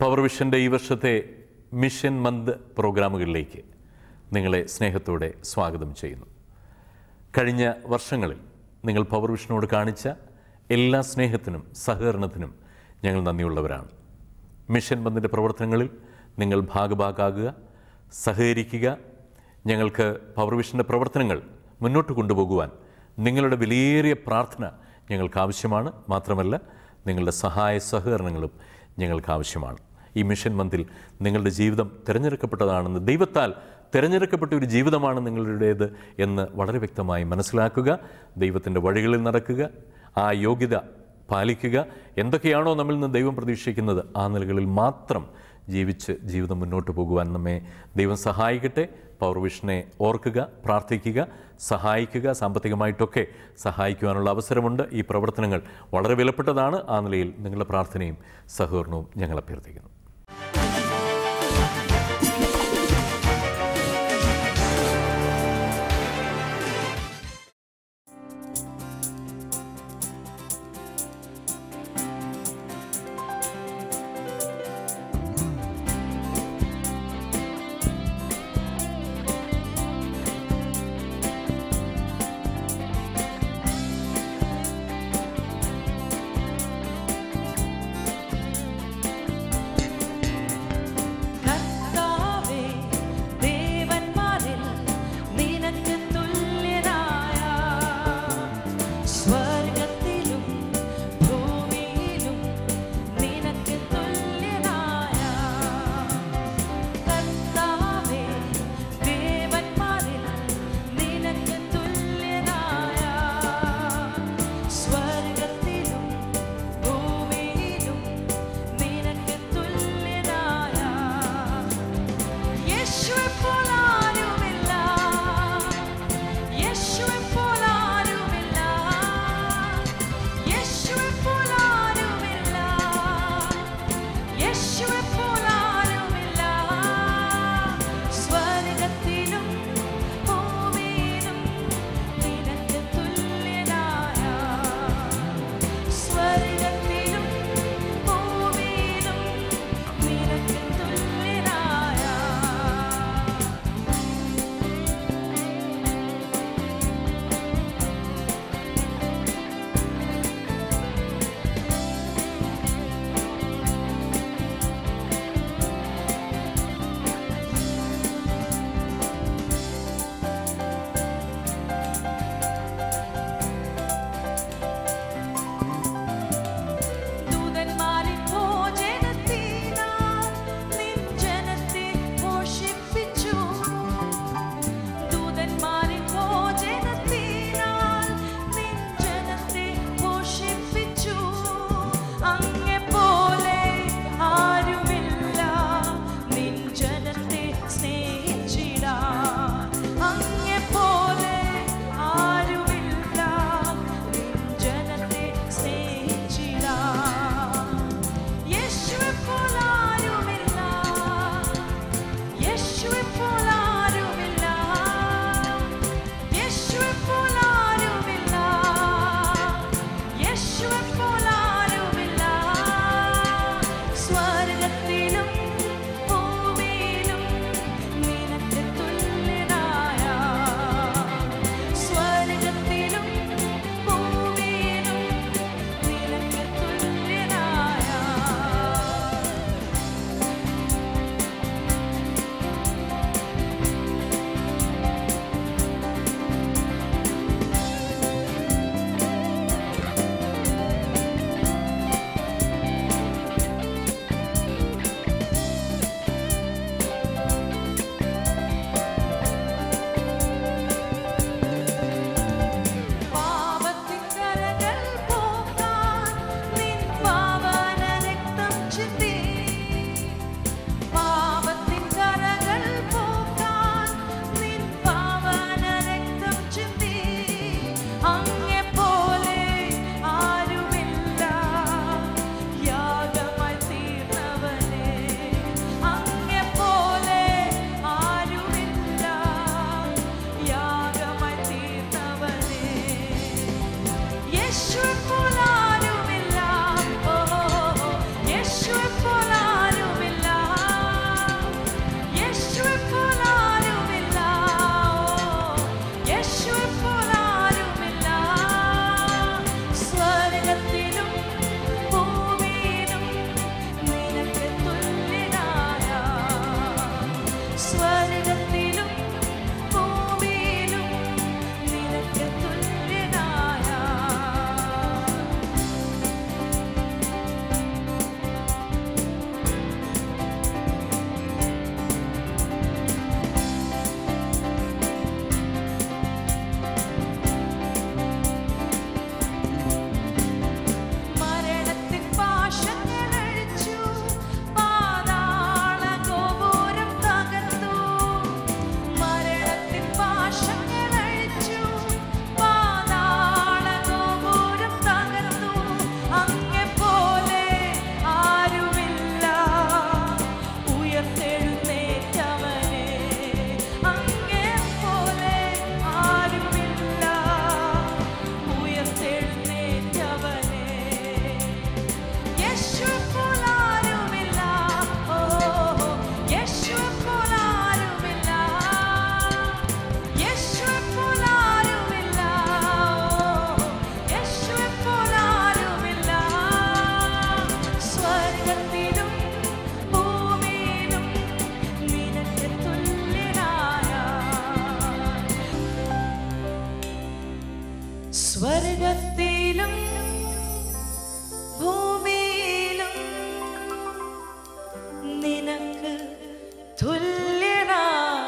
Power വിഷൻ്റെ ഈ വർഷത്തെ mission month പ്രോഗ്രാമുകളിലേക്ക് നിങ്ങളെ സ്നേഹത്തോടെ സ്വാഗതം ചെയ്യുന്നു കഴിഞ്ഞ വർഷങ്ങളിൽ നിങ്ങൾ പവർ വിഷനോട് കാണിച്ച എല്ലാ സ്നേഹത്തിനും സഹകരണത്തിനും ഞങ്ങൾ നന്ദിയുള്ളവരാണ് മിഷൻ ബന്ധിൻ്റെ പ്രവർത്തനങ്ങളിൽ നിങ്ങൾ ഭാഗഭാഗാകുക സഹകരിക്കുക ഞങ്ങൾക്ക് പവർ വിഷൻ്റെ പ്രവർത്തനങ്ങൾ മുന്നോട്ട് കൊണ്ടുപോകുവാൻ നിങ്ങളുടെ വിലയേറിയ പ്രാർത്ഥന ഞങ്ങൾക്ക് ആവശ്യമാണ് മാത്രമല്ല നിങ്ങളുടെ സഹായ സഹകരണങ്ങളും ഞങ്ങൾക്ക് ആവശ്യമാണ് ഈ മിഷൻ മന്തിൽ നിങ്ങളുടെ ജീവിതം തിരഞ്ഞെടുക്കപ്പെട്ടതാണെന്ന് ദൈവത്താൽ തിരഞ്ഞെടുക്കപ്പെട്ട ഒരു ജീവിതമാണ് നിങ്ങളുടേത് എന്ന് വളരെ വ്യക്തമായി മനസ്സിലാക്കുക ദൈവത്തിൻ്റെ വഴികളിൽ നടക്കുക ആ യോഗ്യത പാലിക്കുക എന്തൊക്കെയാണോ നമ്മിൽ നിന്ന് ദൈവം പ്രതീക്ഷിക്കുന്നത് ആ നിലകളിൽ മാത്രം ജീവിച്ച് ജീവിതം മുന്നോട്ട് പോകുവാൻ നമ്മെ ദൈവം സഹായിക്കട്ടെ പവർ വിഷനെ ഓർക്കുക പ്രാർത്ഥിക്കുക സഹായിക്കുക സാമ്പത്തികമായിട്ടൊക്കെ സഹായിക്കുവാനുള്ള അവസരമുണ്ട് ഈ പ്രവർത്തനങ്ങൾ വളരെ വിലപ്പെട്ടതാണ് ആ നിലയിൽ നിങ്ങളുടെ പ്രാർത്ഥനയും സഹകരണവും ഞങ്ങൾ അഭ്യർത്ഥിക്കുന്നു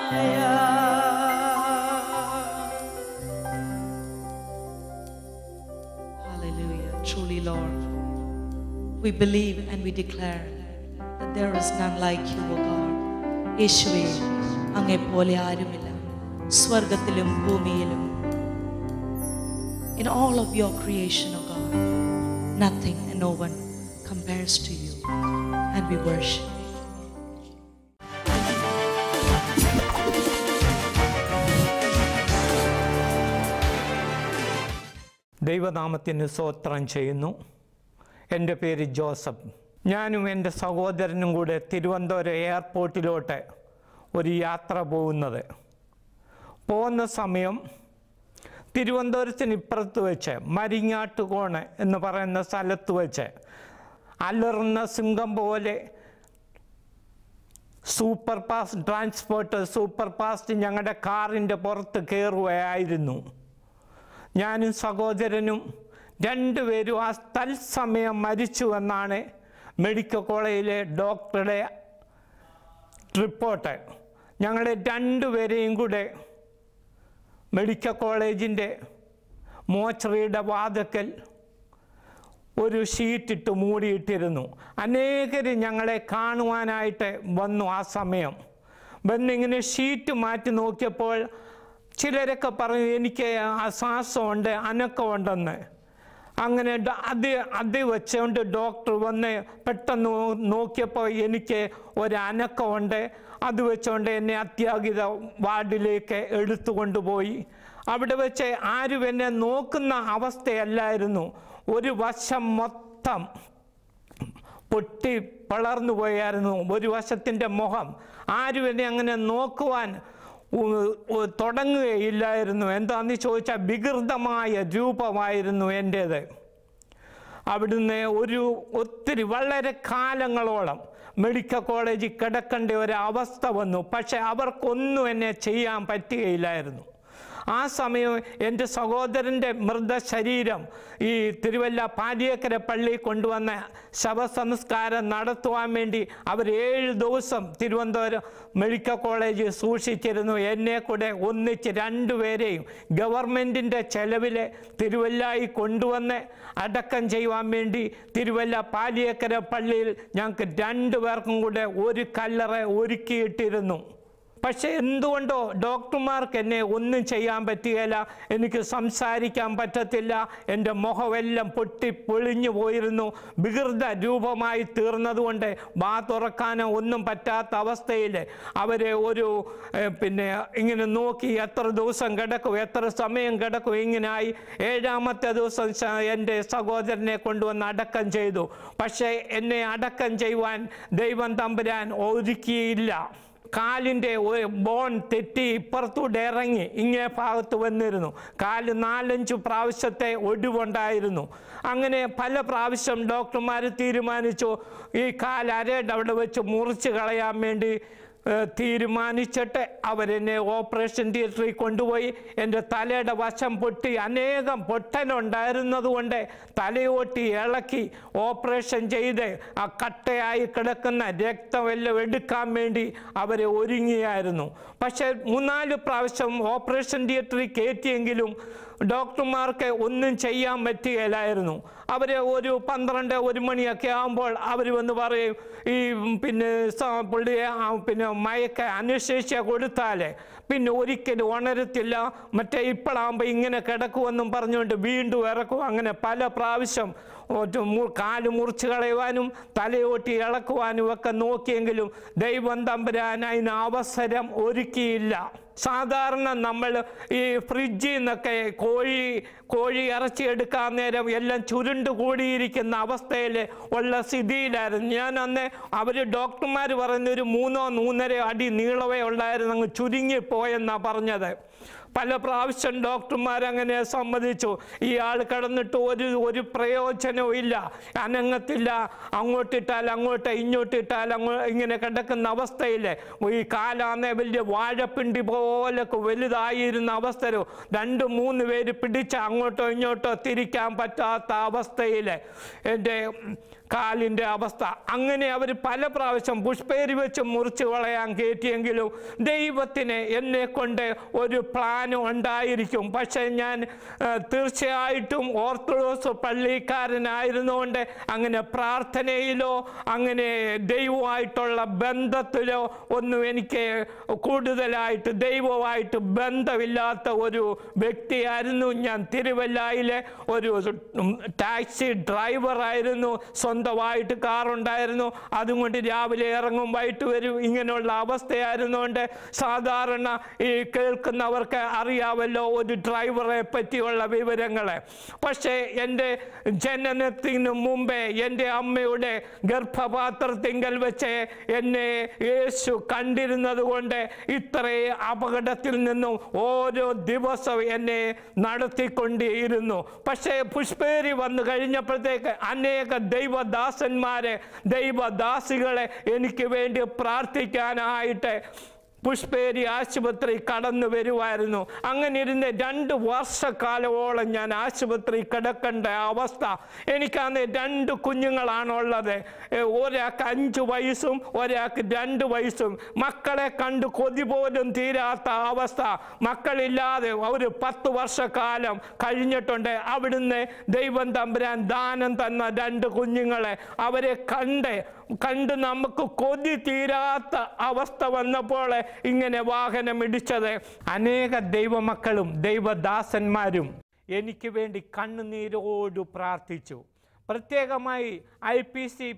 Hallelujah. Truly, Lord, we believe and we declare that there is none like you, O God. യേശുവേ അങ്ങേ പോലെ ആരുമില്ല സ്വർഗത്തിലും ഭൂമിയിലും in all of your creation, O God, nothing and no one compares to you. And we worship. you. ദൈവനാമത്തിന് സ്തോത്രം ചെയ്യുന്നു എൻ്റെ പേര് ജോസഫ് ഞാനും എൻ്റെ സഹോദരനും കൂടെ തിരുവനന്തപുരം എയർപോർട്ടിലോട്ട് ഒരു യാത്ര പോകുന്നത് പോകുന്ന സമയം തിരുവനന്തപുരത്തിന് ഇപ്പുറത്ത് വെച്ച് മരിങ്ങാട്ടുകോണ് എന്ന് പറയുന്ന സ്ഥലത്ത് വെച്ച് അലറുന്ന സിംഹം പോലെ super fast transport super fast ഞങ്ങളുടെ കാറിൻ്റെ പുറത്ത് കയറുകയായിരുന്നു ഞാനും സഹോദരനും രണ്ടുപേരും ആ തത്സമയം മരിച്ചു എന്നാണ് മെഡിക്കൽ കോളേജിലെ ഡോക്ടറുടെ റിപ്പോർട്ട് ഞങ്ങളെ രണ്ടുപേരെയും കൂടെ മെഡിക്കൽ കോളേജിൻ്റെ മോച്ചറിയുടെ വാതക്കൽ ഒരു ഷീറ്റിട്ട് മൂടിയിട്ടിരുന്നു അനേകർ ഞങ്ങളെ കാണുവാനായിട്ട് വന്നു ആ സമയം വന്നിങ്ങനെ ഷീറ്റ് മാറ്റി നോക്കിയപ്പോൾ ചിലരൊക്കെ പറഞ്ഞു എനിക്ക് അശ്വാസമുണ്ട് അനക്കമുണ്ടെന്ന് അങ്ങനെ ഡ- അത് അത് വെച്ചുകൊണ്ട് ഡോക്ടർ വന്ന് പെട്ടെന്ന് നോ- നോക്കിയപ്പോൾ എനിക്ക് ഒരു അനക്കമുണ്ട് അത് വെച്ചുകൊണ്ട് എന്നെ അത്യാഹിത വാർഡിലേക്ക് എടുത്തു കൊണ്ടുപോയി അവിടെ വെച്ച് ആരും എന്നെ നോക്കുന്ന അവസ്ഥയല്ലായിരുന്നു ഒരു വശം മൊത്തം പൊട്ടി വളർന്നു പോയായിരുന്നു ഒരു വശത്തിൻ്റെ മുഖം ആരും എന്നെ അങ്ങനെ നോക്കുവാൻ ഉ- ഉ- തുടങ്ങുകയില്ലായിരുന്നു എന്താന്ന് ചോദിച്ചാൽ വികൃതമായ രൂപമായിരുന്നു എൻ്റേത് അവിടുന്ന് ഒരു ഒത്തിരി വളരെ കാലങ്ങളോളം മെഡിക്കൽ കോളേജിൽ കിടക്കേണ്ട ഒരു അവസ്ഥ വന്നു പക്ഷെ അവർക്കൊന്നും എന്നെ ചെയ്യാൻ പറ്റുകയില്ലായിരുന്നു ആ സമയം എൻ്റെ സഹോദരൻ്റെ മൃതശരീരം ഈ തിരുവല്ല പാലിയേക്കര പള്ളി കൊണ്ടുവന്ന ശവസംസ്കാരം നടത്തുവാൻ വേണ്ടി അവർ ഏഴ് ദിവസം തിരുവനന്തപുരം മെഡിക്കൽ കോളേജിൽ സൂക്ഷിച്ചിരുന്നു എന്നെ കൂടെ ഒന്നിച്ച് രണ്ടുപേരെയും ഗവൺമെൻറ്റിൻ്റെ ചെലവിൽ തിരുവല്ലായി കൊണ്ടുവന്ന് അടക്കം ചെയ്യുവാൻ വേണ്ടി തിരുവല്ല പാലിയേക്കര പള്ളിയിൽ ഞങ്ങൾക്ക് രണ്ടു പേർക്കും കൂടെ ഒരു കല്ലറ ഒരുക്കിയിട്ടിരുന്നു പക്ഷെ എന്തുകൊണ്ടോ ഡോക്ടർമാർക്ക് എന്നെ ഒന്നും ചെയ്യാൻ പറ്റുകയില്ല എനിക്ക് സംസാരിക്കാൻ പറ്റത്തില്ല എൻ്റെ മുഖമെല്ലാം പൊട്ടി പൊളിഞ്ഞു പോയിരുന്നു വികൃത രൂപമായി തീർന്നതുകൊണ്ട് വാ തുറക്കാനോ ഒന്നും പറ്റാത്ത അവസ്ഥയിൽ അവരെ ഒരു ഏഹ്, പിന്നെ ഇങ്ങനെ നോക്കി എത്ര ദിവസം കിടക്കും എത്ര സമയം കിടക്കും ഇങ്ങനായി ഏഴാമത്തെ ദിവസം ശ- എൻ്റെ സഹോദരനെ കൊണ്ടുവന്ന് അടക്കം ചെയ്തു പക്ഷേ എന്നെ അടക്കം ചെയ്യുവാൻ ദൈവം തമ്പുരാൻ ഒരുക്കിയില്ല കാലിൻ്റെ ഒരു ബോൺ തെറ്റി ഇപ്പുറത്തൂടെ ഇറങ്ങി ഇങ്ങേ ഭാഗത്ത് വന്നിരുന്നു കാല് നാലഞ്ച് പ്രാവശ്യത്തെ ഒടിവുണ്ടായിരുന്നു അങ്ങനെ പല പ്രാവശ്യം ഡോക്ടർമാർ തീരുമാനിച്ചു ഈ കാൽ അരയുടെ അവിടെ വെച്ച് മുറിച്ച് കളയാൻ വേണ്ടി ഏഹ്, തീരുമാനിച്ചിട്ട് അവരെന്നെ ഓപ്പറേഷൻ തിയേറ്ററിൽ കൊണ്ടുപോയി എൻ്റെ തലയുടെ വശം പൊട്ടി അനേകം പൊട്ടലുണ്ടായിരുന്നത് കൊണ്ട് തലയോട്ടി ഇളക്കി ഓപ്പറേഷൻ ചെയ്ത് ആ കട്ടയായി കിടക്കുന്ന രക്തമെല്ലാം എടുക്കാൻ വേണ്ടി അവർ ഒരുങ്ങിയായിരുന്നു പക്ഷേ മൂന്നാല് പ്രാവശ്യം ഓപ്പറേഷൻ തിയേറ്ററിൽ കയറ്റിയെങ്കിലും ഡോക്ടർമാർക്ക് ഒന്നും ചെയ്യാൻ പറ്റുകയില്ലായിരുന്നു അവർ ഒരു പന്ത്രണ്ട് ഒരു മണിയൊക്കെ ആകുമ്പോൾ അവർ വന്ന് പറയും ഈ പിന്നെ സ- പുള്ളിയെ ആ പിന്നെ മയക്ക അനുശേഷിച്ച കൊടുത്താലേ പിന്നെ ഒരിക്കലും ഉണരത്തില്ല മറ്റേ ഇപ്പോഴാകുമ്പോൾ ഇങ്ങനെ കിടക്കുമെന്നും പറഞ്ഞുകൊണ്ട് വീണ്ടും ഇറക്കും അങ്ങനെ പല പ്രാവശ്യം ഒരു മു- കാല് മുറിച്ച് കളയുവാനും തലയോട്ടി ഇളക്കുവാനും ഒക്കെ നോക്കിയെങ്കിലും ദൈവം തമ്പുരാൻ അതിന് അവസരം ഒരുക്കിയില്ല സാധാരണ നമ്മൾ ഈ ഫ്രിഡ്ജിൽ നിന്നൊക്കെ കോഴി കോഴി ഇറച്ചി എടുക്കാൻ നേരം എല്ലാം ചുരുണ്ട് കൂടിയിരിക്കുന്ന അവസ്ഥയിൽ ഉള്ള സ്ഥിതിയിലായിരുന്നു ഞാൻ അന്ന് അവർ ഡോക്ടർമാർ പറയുന്ന ഒരു മൂന്നോ മൂന്നര അടി നീളവേ ഉള്ളായിരുന്നു അങ്ങ് ചുരുങ്ങിപ്പോയെന്നാണ് പറഞ്ഞത് പല പ്രാവശ്യം ഡോക്ടർമാർ അങ്ങനെ സമ്മതിച്ചു ഈ ആൾ കിടന്നിട്ട് ഒരു ഒരു പ്രയോജനവും ഇല്ല അനങ്ങത്തില്ല അങ്ങോട്ടിട്ടാൽ അങ്ങോട്ട് ഇങ്ങോട്ടിട്ടാൽ അങ്ങോ ഇങ്ങനെ കിടക്കുന്ന അവസ്ഥയിൽ ഈ കാലാന്നെ വലിയ വാഴപ്പിണ്ടി പോലൊക്കെ വലുതായിരുന്ന അവസ്ഥയിൽ രണ്ട് മൂന്ന് പേര് പിടിച്ച് അങ്ങോട്ടോ ഇങ്ങോട്ടോ തിരിക്കാൻ പറ്റാത്ത അവസ്ഥയിൽ എൻ്റെ കാലിൻ്റെ അവസ്ഥ അങ്ങനെ അവർ പല പ്രാവശ്യം പുഷ്പേരി വെച്ച് മുറിച്ച് കളയാൻ കയറ്റിയെങ്കിലും ദൈവത്തിന് എന്നെ കൊണ്ട് ഒരു പ്ലാൻ ഉണ്ടായിരിക്കും പക്ഷേ ഞാൻ ആ, തീർച്ചയായിട്ടും ഓർത്തഡോക്സ് പള്ളിക്കാരനായിരുന്നുകൊണ്ട് അങ്ങനെ പ്രാർത്ഥനയിലോ അങ്ങനെ ദൈവമായിട്ടുള്ള ബന്ധത്തിലോ ഒന്നും എനിക്ക് കൂടുതലായിട്ട് ദൈവമായിട്ട് ബന്ധമില്ലാത്ത ഒരു വ്യക്തിയായിരുന്നു ഞാൻ തിരുവല്ലയിലെ ഒരു ഉം, ടാക്സി ഡ്രൈവറായിരുന്നു സ്വന്തമായിട്ട് കാറുണ്ടായിരുന്നു അതുകൊണ്ട് രാവിലെ ഇറങ്ങും വൈകിട്ട് വരും ഇങ്ങനെയുള്ള അവസ്ഥയായിരുന്നുകൊണ്ട് സാധാരണ ഈ കേൾക്കുന്നവർക്ക് അറിയാമല്ലോ ഒരു ഡ്രൈവറെ പറ്റിയുള്ള വിവരങ്ങളെ പക്ഷേ എൻ്റെ ജനനത്തിന് മുമ്പേ എൻ്റെ അമ്മയുടെ ഗർഭപാത്രത്തിങ്കൽ വെച്ച് എന്നെ യേശു കണ്ടിരുന്നത് കൊണ്ട് ഇത്രയും അപകടത്തിൽ നിന്നും ഓരോ ദിവസവും എന്നെ നടത്തിക്കൊണ്ടിരുന്നു പക്ഷേ പുഷ്പേരി വന്നു കഴിഞ്ഞപ്പോഴത്തേക്ക് അനേക ദൈവദാസന്മാരെ ദൈവദാസികളെ എനിക്ക് വേണ്ടി പ്രാർത്ഥിക്കാനായിട്ട് പുഷ്പേരി ആശുപത്രി കടന്നു വരുമായിരുന്നു അങ്ങനെ ഇരുന്ന് രണ്ട് വർഷക്കാലമോളം ഞാൻ ആശുപത്രി കിടക്കേണ്ട അവസ്ഥ എനിക്കാന്ന് രണ്ട് കുഞ്ഞുങ്ങളാണുള്ളത് ഏ, ഒരാൾക്ക് അഞ്ച് വയസ്സും ഒരാൾക്ക് രണ്ട് വയസ്സും മക്കളെ കണ്ട് കൊതി പോലും തീരാത്ത അവസ്ഥ മക്കളില്ലാതെ ഒരു പത്ത് വർഷക്കാലം കഴിഞ്ഞിട്ടുണ്ട് അവിടുന്ന് ദൈവം തമ്പുരാൻ ദാനം തന്ന രണ്ട് കുഞ്ഞുങ്ങളെ അവരെ കണ്ട് കണ്ട് നമുക്ക് കൊതി തീരാത്ത അവസ്ഥ വന്നപ്പോൾ ഇങ്ങനെ വാഹനം ഇടിച്ചത് അനേക ദൈവമക്കളും ദൈവദാസന്മാരും എനിക്ക് വേണ്ടി കണ്ണുനീരോട് പ്രാർത്ഥിച്ചു പ്രത്യേകമായി ഐ പി സി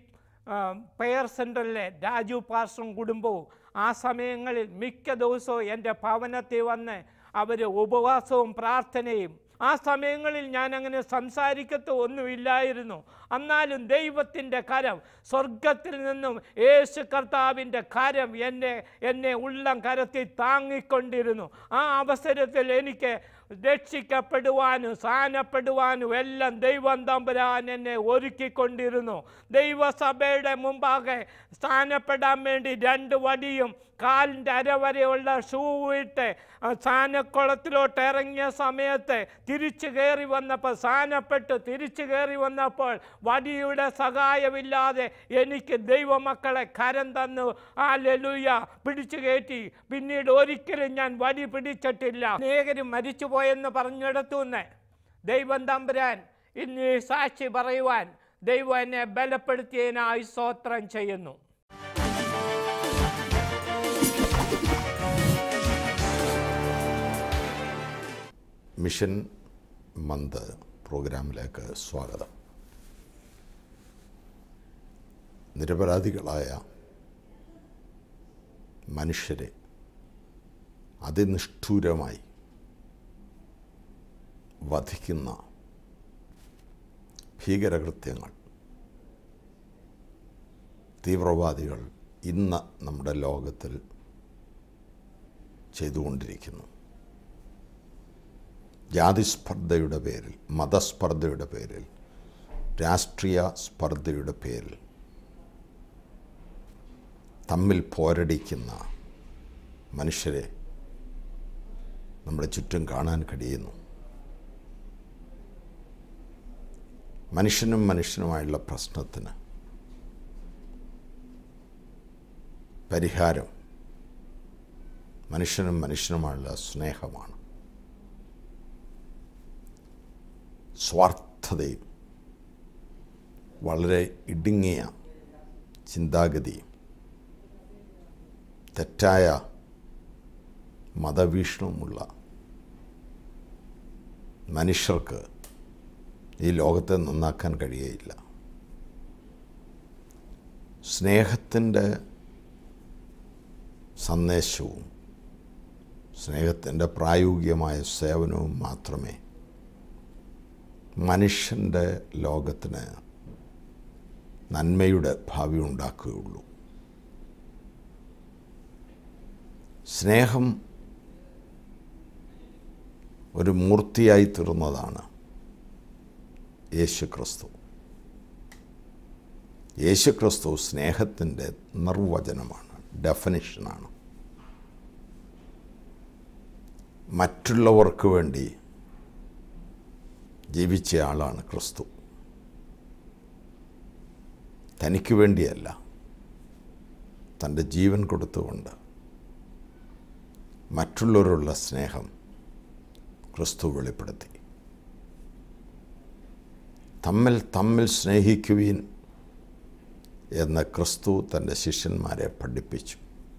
പെയർ സെൻറ്ററിലെ രാജു പാർസും കുടുംബവും ആ സമയങ്ങളിൽ മിക്ക ദിവസവും എൻ്റെ ഭവനത്തിൽ വന്ന് അവർ ഉപവാസവും പ്രാർത്ഥനയും ആ സമയങ്ങളിൽ ഞാൻ അങ്ങനെ സംസാരിക്കത്തോ ഒന്നുമില്ലായിരുന്നു എന്നാലും ദൈവത്തിൻ്റെ കരം സ്വർഗത്തിൽ നിന്നും യേശു കർത്താവിൻ്റെ കരം എന്നെ എന്നെ ഉള്ളം കരത്തിൽ താങ്ങിക്കൊണ്ടിരുന്നു ആ അവസരത്തിൽ എനിക്ക് രക്ഷിക്കപ്പെടുവാനും സ്ഥാനപ്പെടുവാനും എല്ലാം ദൈവം തമ്പുരാൻ എന്നെ ഒരുക്കിക്കൊണ്ടിരുന്നു ദൈവസഭയുടെ മുമ്പാകെ സ്ഥാനപ്പെടാൻ വേണ്ടി രണ്ട് വടിയും കാലിൻ്റെ അരവരെയുള്ള ഷൂ ഇട്ട് ആ സാനക്കുളത്തിലോട്ട് ഇറങ്ങിയ സമയത്ത് തിരിച്ചു കയറി വന്നപ്പോൾ സാനപ്പെട്ട് തിരിച്ചു കയറി വന്നപ്പോൾ വടിയുടെ സഹായമില്ലാതെ എനിക്ക് ദൈവമക്കളെ കരം തന്നു ആ ലലുയ പിടിച്ചു കയറ്റി പിന്നീട് ഒരിക്കലും ഞാൻ വടി പിടിച്ചിട്ടില്ല അനേകരും മരിച്ചുപോയെന്ന് പറഞ്ഞെടുത്തുനിന്ന് ദൈവം തമ്പുരാൻ ഇന്ന് ഈ സാക്ഷി പറയുവാൻ ദൈവം എന്നെ ബലപ്പെടുത്തിയതിനായി സ്തോത്രം ചെയ്യുന്നു മിഷൻ മന്ത് പ്രോഗ്രാമിലേക്ക് സ്വാഗതം നിരപരാധികളായ മനുഷ്യരെ അതിനിഷ്ഠൂരമായി വധിക്കുന്ന ഭീകരകൃത്യങ്ങൾ തീവ്രവാദികൾ ഇന്ന് നമ്മുടെ ലോകത്തിൽ ചെയ്തുകൊണ്ടിരിക്കുന്നു ജാതിസ്പർദ്ധയുടെ പേരിൽ മതസ്പർദ്ധയുടെ പേരിൽ രാഷ്ട്രീയ സ്പർദ്ധയുടെ പേരിൽ തമ്മിൽ പോരടിക്കുന്ന മനുഷ്യരെ നമ്മുടെ ചുറ്റും കാണാൻ കഴിയുന്നു മനുഷ്യനും മനുഷ്യനുമായുള്ള പ്രശ്നത്തിന് പരിഹാരം മനുഷ്യനും മനുഷ്യനുമായുള്ള സ്നേഹമാണ് സ്വാർത്ഥതയും വളരെ ഇടുങ്ങിയ ചിന്താഗതിയും തെറ്റായ മതവീക്ഷണവുമുള്ള മനുഷ്യർക്ക് ഈ ലോകത്തെ നന്നാക്കാൻ കഴിയുകയില്ല സ്നേഹത്തിൻ്റെ സന്ദേശവും സ്നേഹത്തിൻ്റെ പ്രായോഗികമായ സേവനവും മാത്രമേ മനുഷ്യൻ്റെ ലോകത്തിന് നന്മയുടെ ഭാവി ഉണ്ടാക്കുകയുള്ളൂ സ്നേഹം ഒരു മൂർത്തിയായി തീർന്നതാണ് യേശു ക്രിസ്തു യേശു ക്രിസ്തു സ്നേഹത്തിൻ്റെ നിർവചനമാണ് ഡെഫനിഷനാണ് മറ്റുള്ളവർക്ക് വേണ്ടി ജീവിച്ച ആളാണ് ക്രിസ്തു തനിക്ക് വേണ്ടിയല്ല തൻ്റെ ജീവൻ കൊടുത്തുകൊണ്ട് മറ്റുള്ളവരുള്ള സ്നേഹം ക്രിസ്തു വെളിപ്പെടുത്തി തമ്മിൽ തമ്മിൽ സ്നേഹിക്കുവീൻ എന്ന് ക്രിസ്തു തൻ്റെ ശിഷ്യന്മാരെ പഠിപ്പിച്ചു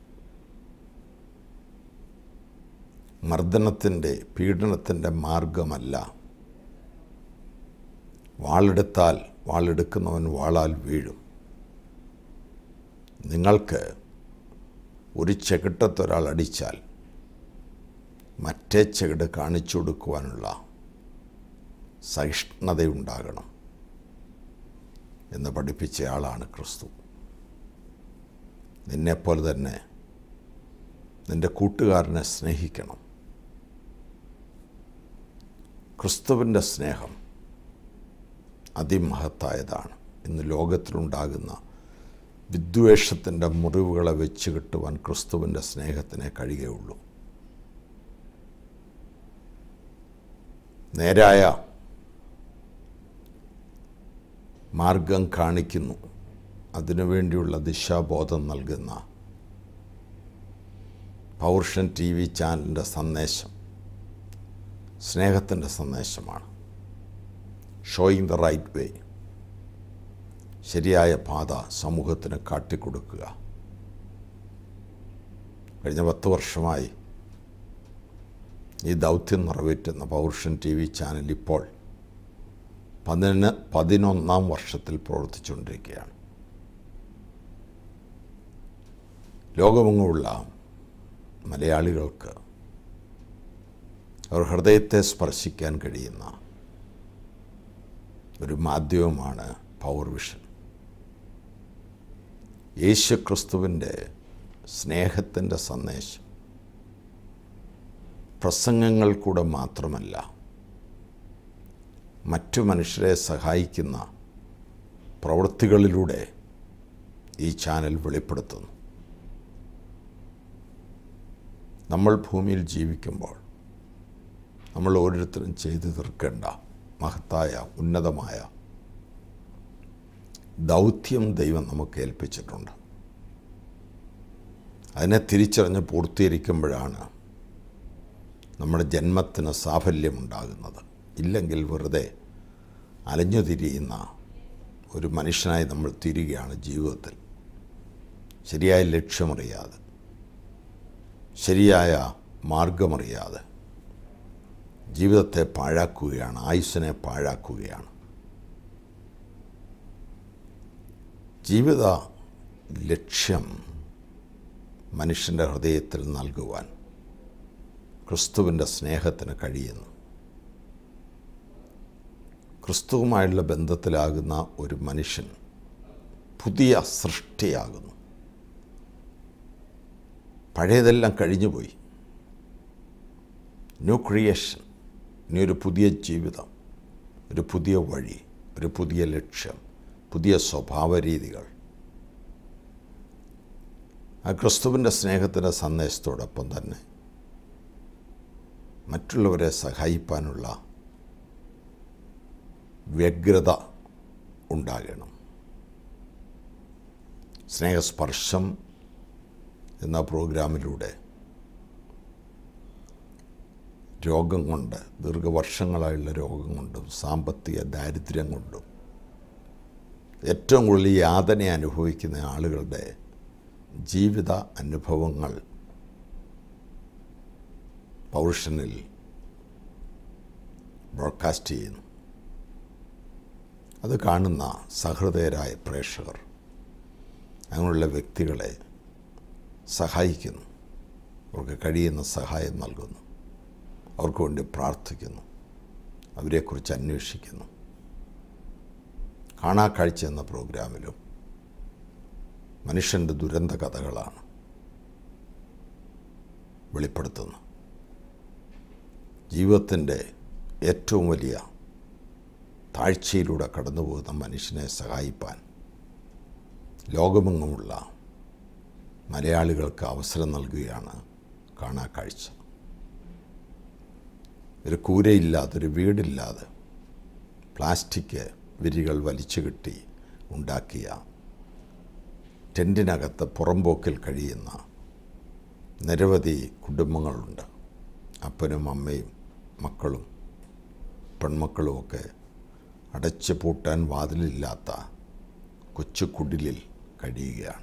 മർദ്ദനത്തിൻ്റെ പീഡനത്തിൻ്റെ മാർഗമല്ല വാളെടുത്താൽ വാളെടുക്കുന്നവൻ വാളാൽ വീഴും നിങ്ങൾക്ക് ഒരു ചെകിട്ടത്തൊരാൾ അടിച്ചാൽ മറ്റേ ചെകിട് കാണിച്ചു കൊടുക്കുവാനുള്ള സഹിഷ്ണുതയുണ്ടാകണം എന്ന് പഠിപ്പിച്ചയാളാണ് ക്രിസ്തു നിന്നെപ്പോലെ തന്നെ നിൻ്റെ കൂട്ടുകാരനെ സ്നേഹിക്കണം ക്രിസ്തുവിൻ്റെ സ്നേഹം അതിമഹത്തായതാണ് ഇന്ന് ലോകത്തിലുണ്ടാകുന്ന വിദ്വേഷത്തിൻ്റെ മുറിവുകളെ വെച്ച് കിട്ടുവാൻ ക്രിസ്തുവിൻ്റെ സ്നേഹത്തിനെ കഴിയുകയുള്ളൂ നേരായ മാർഗം കാണിക്കുന്നു അതിനുവേണ്ടിയുള്ള ദിശാബോധം നൽകുന്ന പൗർഷൻ ടി വി ചാനലിൻ്റെ സന്ദേശം സ്നേഹത്തിൻ്റെ സന്ദേശമാണ് ഷോയിങ് ദ റൈറ്റ് വേ ശരിയായ പാത സമൂഹത്തിന് കാട്ടിക്കൊടുക്കുക കഴിഞ്ഞ പത്ത് വർഷമായി ഈ ദൗത്യം നിറവേറ്റുന്ന പൗർഷൻ ടി വി ചാനൽ ഇപ്പോൾ പതിന് പതിനൊന്നാം വർഷത്തിൽ പ്രവർത്തിച്ചുകൊണ്ടിരിക്കുകയാണ് ലോകമെങ്ങുമുള്ള മലയാളികൾക്ക് അവർ ഹൃദയത്തെ സ്പർശിക്കാൻ കഴിയുന്ന ഒരു മാധ്യമമാണ് പവർ വിഷൻ യേശു ക്രിസ്തുവിൻ്റെ സ്നേഹത്തിൻ്റെ സന്ദേശം പ്രസംഗങ്ങൾ കൂടെ മാത്രമല്ല മറ്റു മനുഷ്യരെ സഹായിക്കുന്ന പ്രവൃത്തികളിലൂടെ ഈ ചാനൽ വെളിപ്പെടുത്തുന്നു നമ്മൾ ഭൂമിയിൽ ജീവിക്കുമ്പോൾ നമ്മൾ ഓരോരുത്തരും ചെയ്തു തീർക്കേണ്ട മഹത്തായ ഉന്നതമായ ദൗത്യം ദൈവം നമുക്ക് ഏൽപ്പിച്ചിട്ടുണ്ട് അതിനെ തിരിച്ചറിഞ്ഞ് പൂർത്തീകരിക്കുമ്പോഴാണ് നമ്മുടെ ജന്മത്തിന് സാഫല്യമുണ്ടാകുന്നത് ഇല്ലെങ്കിൽ വെറുതെ അലഞ്ഞു തിരിയുന്ന ഒരു മനുഷ്യനായി നമ്മൾ തിരികെയാണ് ജീവിതത്തിൽ ശരിയായ ലക്ഷ്യമറിയാതെ ശരിയായ മാർഗമറിയാതെ ജീവിതത്തെ പാഴാക്കുകയാണ് ആയുസ്സിനെ പാഴാക്കുകയാണ് ജീവിത ലക്ഷ്യം മനുഷ്യൻ്റെ ഹൃദയത്തിൽ നൽകുവാൻ ക്രിസ്തുവിൻ്റെ സ്നേഹത്തിന് കഴിയുന്നു ക്രിസ്തുവുമായുള്ള ബന്ധത്തിലാകുന്ന ഒരു മനുഷ്യൻ പുതിയ സൃഷ്ടിയാകുന്നു പഴയതെല്ലാം കഴിഞ്ഞുപോയി ന്യൂ ക്രിയേഷൻ ഇനി ഒരു പുതിയ ജീവിതം ഒരു പുതിയ വഴി ഒരു പുതിയ ലക്ഷ്യം പുതിയ സ്വഭാവ രീതികൾ ആ ക്രിസ്തുവിൻ്റെ സ്നേഹത്തിൻ്റെ സന്ദേശത്തോടൊപ്പം തന്നെ മറ്റുള്ളവരെ സഹായിപ്പാനുള്ള വ്യഗ്രത ഉണ്ടാകണം സ്നേഹസ്പർശം എന്ന പ്രോഗ്രാമിലൂടെ രോഗം കൊണ്ട് ദീർഘവർഷങ്ങളായുള്ള രോഗം കൊണ്ടും സാമ്പത്തിക ദാരിദ്ര്യം കൊണ്ടും ഏറ്റവും കൂടുതൽ യാതന അനുഭവിക്കുന്ന ആളുകളുടെ ജീവിത അനുഭവങ്ങൾ പൗരുഷനിൽ ബ്രോഡ്കാസ്റ്റ് ചെയ്യുന്നു അത് കാണുന്ന സഹൃദയരായ പ്രേക്ഷകർ അങ്ങനെയുള്ള വ്യക്തികളെ സഹായിക്കുന്നു അവർക്ക് കഴിയുന്ന സഹായം നൽകുന്നു അവർക്ക് വേണ്ടി പ്രാർത്ഥിക്കുന്നു അവരെക്കുറിച്ച് അന്വേഷിക്കുന്നു കാണാക്കാഴ്ച എന്ന പ്രോഗ്രാമിലും മനുഷ്യൻ്റെ ദുരന്ത കഥകളാണ് വെളിപ്പെടുത്തുന്നത് ജീവിതത്തിൻ്റെ ഏറ്റവും വലിയ താഴ്ചയിലൂടെ കടന്നു പോകുന്ന മനുഷ്യനെ സഹായിപ്പാൻ ലോകമെങ്ങുമുള്ള മലയാളികൾക്ക് അവസരം നൽകുകയാണ് കാണാക്കാഴ്ച ഒരു കൂരയില്ലാതെ ഒരു വീടില്ലാതെ പ്ലാസ്റ്റിക് വിരികൾ വലിച്ചു കെട്ടി ഉണ്ടാക്കിയ ടെൻറ്റിനകത്ത് പുറമ്പോക്കിൽ കഴിയുന്ന നിരവധി കുടുംബങ്ങളുണ്ട് അപ്പനും അമ്മയും മക്കളും പെൺമക്കളുമൊക്കെ അടച്ചു പൂട്ടാൻ വാതിലില്ലാത്ത കൊച്ചു കുടിലിൽ കഴിയുകയാണ്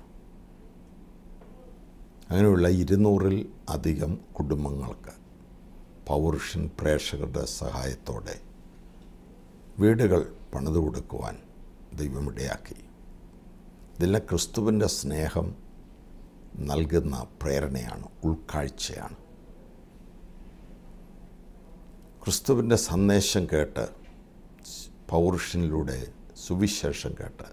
അങ്ങനെയുള്ള ഇരുന്നൂറിൽ അധികം കുടുംബങ്ങൾക്ക് പൗരുഷൻ പ്രേക്ഷകരുടെ സഹായത്തോടെ വീടുകൾ പണിതു കൊടുക്കുവാൻ ദൈവമിടയാക്കി ഇതിലെ ക്രിസ്തുവിൻ്റെ സ്നേഹം നൽകുന്ന പ്രേരണയാണ് ഉൾക്കാഴ്ചയാണ് ക്രിസ്തുവിൻ്റെ സന്ദേശം കേട്ട് പൗരുഷനിലൂടെ സുവിശേഷം കേട്ട്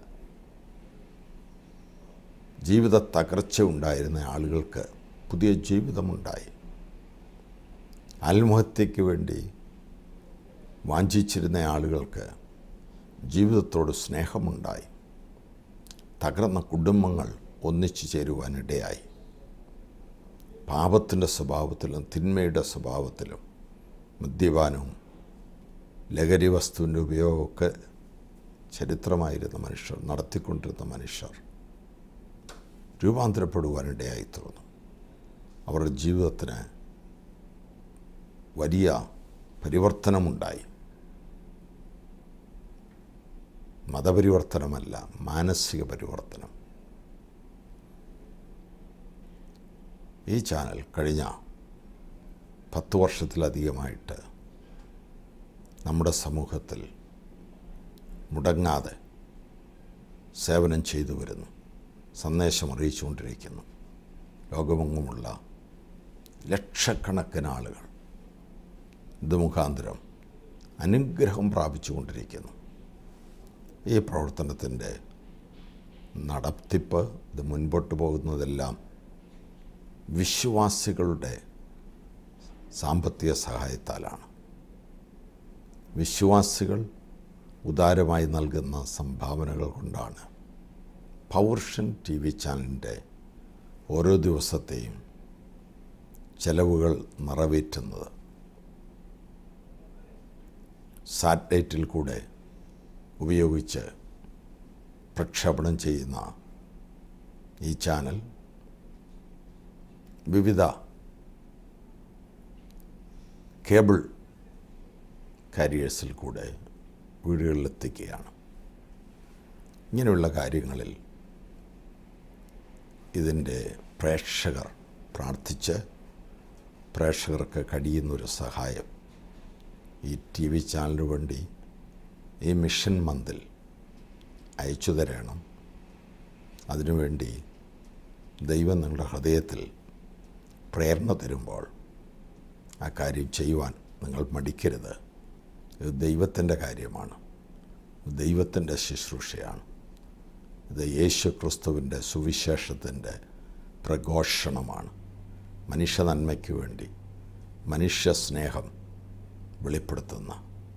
ജീവിത തകർച്ച ഉണ്ടായിരുന്ന ആളുകൾക്ക് പുതിയ ജീവിതമുണ്ടായി ആത്മഹത്യയ്ക്ക് വേണ്ടി വാഞ്ചിച്ചിരുന്ന ആളുകൾക്ക് ജീവിതത്തോട് സ്നേഹമുണ്ടായി തകർന്ന കുടുംബങ്ങൾ ഒന്നിച്ചു ചേരുവാനിടയായി പാപത്തിൻ്റെ സ്വഭാവത്തിലും തിന്മയുടെ സ്വഭാവത്തിലും മദ്യപാനവും ലഹരി വസ്തുവിൻ്റെ ഉപയോഗമൊക്കെ ചരിത്രമായിരുന്ന മനുഷ്യർ നടത്തിക്കൊണ്ടിരുന്ന മനുഷ്യർ രൂപാന്തരപ്പെടുവാനിടയായി തീർന്നു അവരുടെ ജീവിതത്തിന് വലിയ പരിവർത്തനമുണ്ടായി മതപരിവർത്തനമല്ല മാനസിക പരിവർത്തനം ഈ ചാനൽ കഴിഞ്ഞ പത്ത് വർഷത്തിലധികമായിട്ട് നമ്മുടെ സമൂഹത്തിൽ മുടങ്ങാതെ സേവനം ചെയ്തു വരുന്നു സന്ദേശം അറിയിച്ചുകൊണ്ടിരിക്കുന്നു ലോകമെങ്ങുമുള്ള ലക്ഷക്കണക്കിന് ആളുകൾ ഇത് മുഖാന്തരം അനുഗ്രഹം പ്രാപിച്ചുകൊണ്ടിരിക്കുന്നു ഈ പ്രവർത്തനത്തിൻ്റെ നടത്തിപ്പ് ഇത് മുൻപോട്ട് പോകുന്നതെല്ലാം വിശ്വാസികളുടെ സാമ്പത്തിക സഹായത്താലാണ് വിശ്വാസികൾ ഉദാരമായി നൽകുന്ന സംഭാവനകൾ കൊണ്ടാണ് പൗർഷൻ ടി വി ചാനലിൻ്റെ ഓരോ ദിവസത്തെയും ചെലവുകൾ നിറവേറ്റുന്നത് സാറ്റലൈറ്റിൽ കൂടെ ഉപയോഗിച്ച് പ്രക്ഷേപണം ചെയ്യുന്ന ഈ ചാനൽ വിവിധ കേബിൾ കാരിയേഴ്സിൽ കൂടെ വീടുകളിലെത്തിക്കുകയാണ് ഇങ്ങനെയുള്ള കാര്യങ്ങളിൽ ഇതിൻ്റെ പ്രേക്ഷകർ പ്രാർത്ഥിച്ച് പ്രേക്ഷകർക്ക് കഴിയുന്നൊരു സഹായം ഈ ടി വി ചാനലിന് വേണ്ടി ഈ മിഷൻ മന്തിൽ അയച്ചു തരണം അതിനുവേണ്ടി ദൈവം നിങ്ങളുടെ ഹൃദയത്തിൽ പ്രേരണ തരുമ്പോൾ ആ കാര്യം ചെയ്യുവാൻ നിങ്ങൾ മടിക്കരുത് ഇത് ദൈവത്തിൻ്റെ കാര്യമാണ് ദൈവത്തിൻ്റെ ശുശ്രൂഷയാണ് ഇത് യേശു ക്രിസ്തുവിൻ്റെ സുവിശേഷത്തിൻ്റെ പ്രഘോഷണമാണ് മനുഷ്യ നന്മയ്ക്ക് വേണ്ടി മനുഷ്യ സ്നേഹം വെളിപ്പെടുത്തുന്ന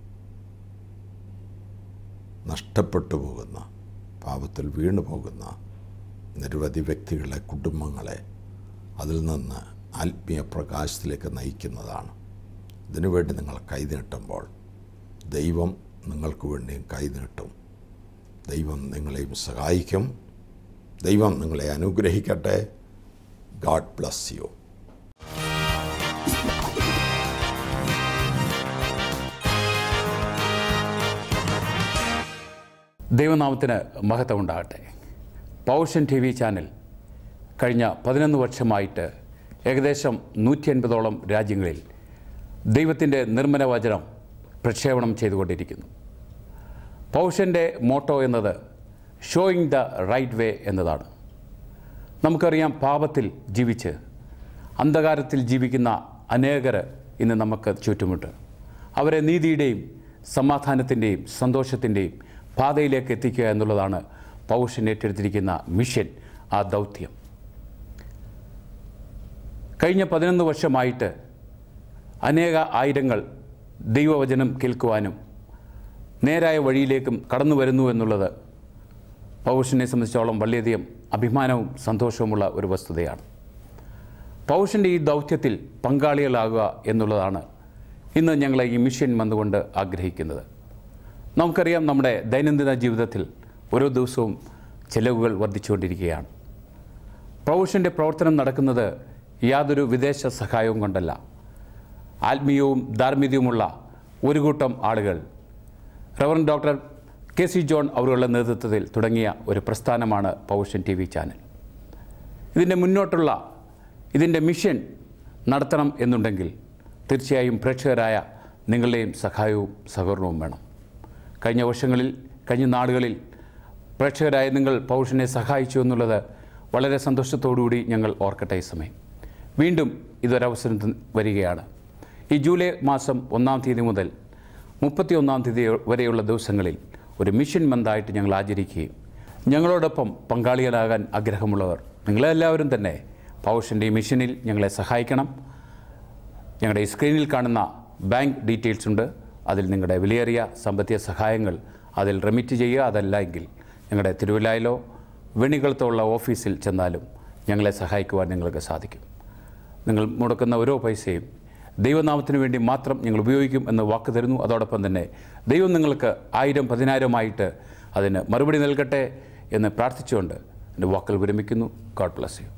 നഷ്ടപ്പെട്ടു പോകുന്ന പാപത്തിൽ വീണു പോകുന്ന നിരവധി വ്യക്തികളെ കുടുംബങ്ങളെ അതിൽ നിന്ന് ആത്മീയ പ്രകാശത്തിലേക്ക് നയിക്കുന്നതാണ് ഇതിനുവേണ്ടി നിങ്ങൾ കൈനീട്ടുമ്പോൾ ദൈവം നിങ്ങൾക്ക് വേണ്ടിയും കൈനീട്ടും ദൈവം നിങ്ങളെയും സഹായിക്കും ദൈവം നിങ്ങളെ അനുഗ്രഹിക്കട്ടെ ഗാഡ് ബ്ലസ് യു ദൈവനാമത്തിന് മഹത്വം ഉണ്ടാകട്ടെ പൗഷൻ ടി വി ചാനൽ കഴിഞ്ഞ പതിനൊന്ന് വർഷമായിട്ട് ഏകദേശം നൂറ്റി അൻപതോളം രാജ്യങ്ങളിൽ ദൈവത്തിൻ്റെ നിർമ്മല വചനം പ്രക്ഷേപണം ചെയ്തുകൊണ്ടിരിക്കുന്നു പൗഷൻ്റെ മോട്ടോ എന്നത് ഷോയിങ് ദ റൈറ്റ് വേ എന്നതാണ് നമുക്കറിയാം പാപത്തിൽ ജീവിച്ച് അന്ധകാരത്തിൽ ജീവിക്കുന്ന അനേകർ ഇന്ന് നമുക്ക് ചുറ്റുമുണ്ട് അവരെ നീതിയുടെയും സമാധാനത്തിൻ്റെയും സന്തോഷത്തിൻ്റെയും പാതയിലേക്ക് എത്തിക്കുക എന്നുള്ളതാണ് പൗഷൻ ഏറ്റെടുത്തിരിക്കുന്ന മിഷൻ ആ ദൗത്യം കഴിഞ്ഞ പതിനൊന്ന് വർഷമായിട്ട് അനേക ആയിരങ്ങൾ ദൈവവചനം കേൾക്കുവാനും നേരായ വഴിയിലേക്കും കടന്നു വരുന്നു എന്നുള്ളത് പൗഷനെ സംബന്ധിച്ചോളം വളരെയധികം അഭിമാനവും സന്തോഷവുമുള്ള ഒരു വസ്തുതയാണ് പൗഷൻ്റെ ഈ ദൗത്യത്തിൽ പങ്കാളികളാകുക എന്നുള്ളതാണ് ഇന്ന് ഞങ്ങളെ ഈ മിഷൻ വന്നുകൊണ്ട് ആഗ്രഹിക്കുന്നത് നമുക്കറിയാം നമ്മുടെ ദൈനംദിന ജീവിതത്തിൽ ഓരോ ദിവസവും ചെലവുകൾ വർദ്ധിച്ചുകൊണ്ടിരിക്കുകയാണ് പ്രൊവിഷൻ്റെ പ്രവർത്തനം നടക്കുന്നത് യാതൊരു വിദേശ സഹായവും കൊണ്ടല്ല ആത്മീയവും ധാർമ്മികവുമുള്ള ഒരു കൂട്ടം ആളുകൾ reverend doctor K C John അവരുടെ നേതൃത്വത്തിൽ തുടങ്ങിയ ഒരു പ്രസ്ഥാനമാണ് പൗഷൻ ടി വി ചാനൽ ഇതിൻ്റെ മുന്നോട്ടുള്ള ഇതിൻ്റെ മിഷൻ നടത്തണം എന്നുണ്ടെങ്കിൽ തീർച്ചയായും പ്രേക്ഷകരായ നിങ്ങളുടെയും സഹായവും സഹകരണവും വേണം കഴിഞ്ഞ വർഷങ്ങളിൽ കഴിഞ്ഞ നാടുകളിൽ പ്രേക്ഷകരായ നിങ്ങൾ പൗഷനെ സഹായിച്ചു എന്നുള്ളത് വളരെ സന്തോഷത്തോടുകൂടി ഞങ്ങൾ ഓർക്കട്ടെ ഈ സമയം വീണ്ടും ഇതൊരവസരം ത- വരികയാണ് ഈ ജൂലൈ മാസം ഒന്നാം തീയതി മുതൽ മുപ്പത്തി ഒന്നാം തീയതി വരെയുള്ള ദിവസങ്ങളിൽ ഒരു മിഷൻ മന്തായിട്ട് ഞങ്ങൾ ആചരിക്കുകയും ഞങ്ങളോടൊപ്പം പങ്കാളികളാകാൻ ആഗ്രഹമുള്ളവർ നിങ്ങളെല്ലാവരും തന്നെ പൗഷൻ്റെ ഈ മിഷനിൽ ഞങ്ങളെ സഹായിക്കണം ഞങ്ങളുടെ ഈ സ്ക്രീനിൽ കാണുന്ന ബാങ്ക് ഡീറ്റെയിൽസ് ഉണ്ട് അതിൽ നിങ്ങളുടെ വിലയേറിയ സാമ്പത്തിക സഹായങ്ങൾ അതിൽ റെമിറ്റ് ചെയ്യുക അതല്ല എങ്കിൽ ഞങ്ങളുടെ തിരുവല്ലായിലോ വെണികളത്തോ ഉള്ള ഓഫീസിൽ ചെന്നാലും ഞങ്ങളെ സഹായിക്കുവാൻ നിങ്ങൾക്ക് സാധിക്കും നിങ്ങൾ മുടക്കുന്ന ഓരോ പൈസയും ദൈവനാമത്തിന് വേണ്ടി മാത്രം ഞങ്ങൾ ഉപയോഗിക്കും എന്ന് വാക്ക് തരുന്നു അതോടൊപ്പം തന്നെ ദൈവം നിങ്ങൾക്ക് ആയിരം പതിനായിരമായിട്ട് അതിന് മറുപടി നൽകട്ടെ എന്ന് പ്രാർത്ഥിച്ചുകൊണ്ട് എൻ്റെ വാക്കുകൾ വിരമിക്കുന്നു ഗോഡ് ബ്ലസ് യു